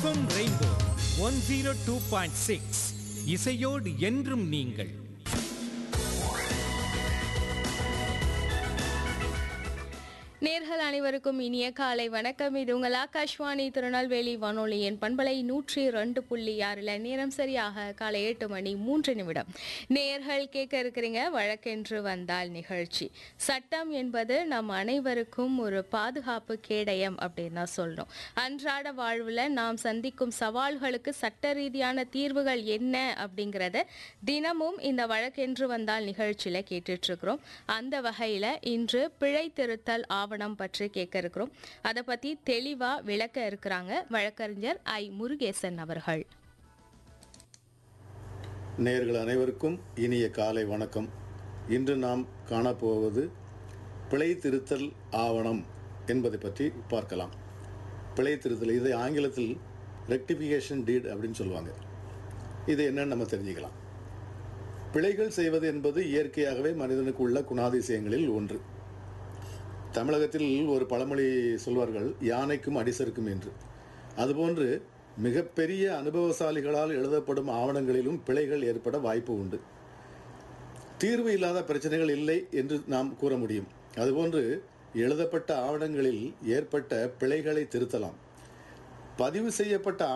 FM Rainbow one zero two point six இசையோடு என்றும் நீங்கள் நேர்கள் அனைவருக்கும் இனிய காலை வணக்கம் இது உங்கள் ஆகாஷ்வாணி திருநெல்வேலி வானொலியின் பண்பலை நூற்றி ரெண்டு புள்ளி ஆறில் நேரம் சரியாக காலை எட்டு மணி மூன்று நிமிடம் நேர்கள் கேட்க இருக்கிறீங்க வழக்கென்று வந்தால் நிகழ்ச்சி சட்டம் என்பது நம் அனைவருக்கும் ஒரு பாதுகாப்பு கேடயம் அப்படின்னு தான் சொல்லணும் அன்றாட வாழ்வில் நாம் சந்திக்கும் சவால்களுக்கு சட்ட ரீதியான தீர்வுகள் என்ன அப்படிங்கிறத தினமும் இந்த வழக்கென்று வந்தால் நிகழ்ச்சியில் கேட்டுட்டு இருக்கிறோம் அந்த வகையில் இன்று பிழை திருத்தல் ஆவணம் பற்றி கேட்க இருக்கிறோம் அதை பற்றி தெளிவாக விளக்க இருக்கிறாங்க வழக்கறிஞர் ஐ முருகேசன் அவர்கள் நேயர்கள் அனைவருக்கும் இனிய காலை வணக்கம் இன்று நாம் காணப்போவது பிழை திருத்தல் ஆவணம் என்பதை பற்றி பார்க்கலாம் பிழை திருத்தல் இதை ஆங்கிலத்தில் ரெக்டிஃபிகேஷன் டீட் அப்படின்னு சொல்லுவாங்க இது என்னன்னு நம்ம தெரிஞ்சுக்கலாம் பிழைகள் செய்வது என்பது இயற்கையாகவே மனிதனுக்கு உள்ள குணாதிசயங்களில் ஒன்று தமிழகத்தில் ஒரு பழமொழி சொல்வார்கள் யானைக்கும் அடிசருக்கும் என்று அதுபோன்று மிகப்பெரிய அனுபவசாலிகளால் எழுதப்படும் ஆவணங்களிலும் பிழைகள் ஏற்பட வாய்ப்பு உண்டு தீர்வு இல்லாத பிரச்சனைகள் இல்லை என்று நாம் கூற முடியும் அதுபோன்று எழுதப்பட்ட ஆவணங்களில் ஏற்பட்ட பிழைகளை திருத்தலாம் பதிவு செய்யப்பட்ட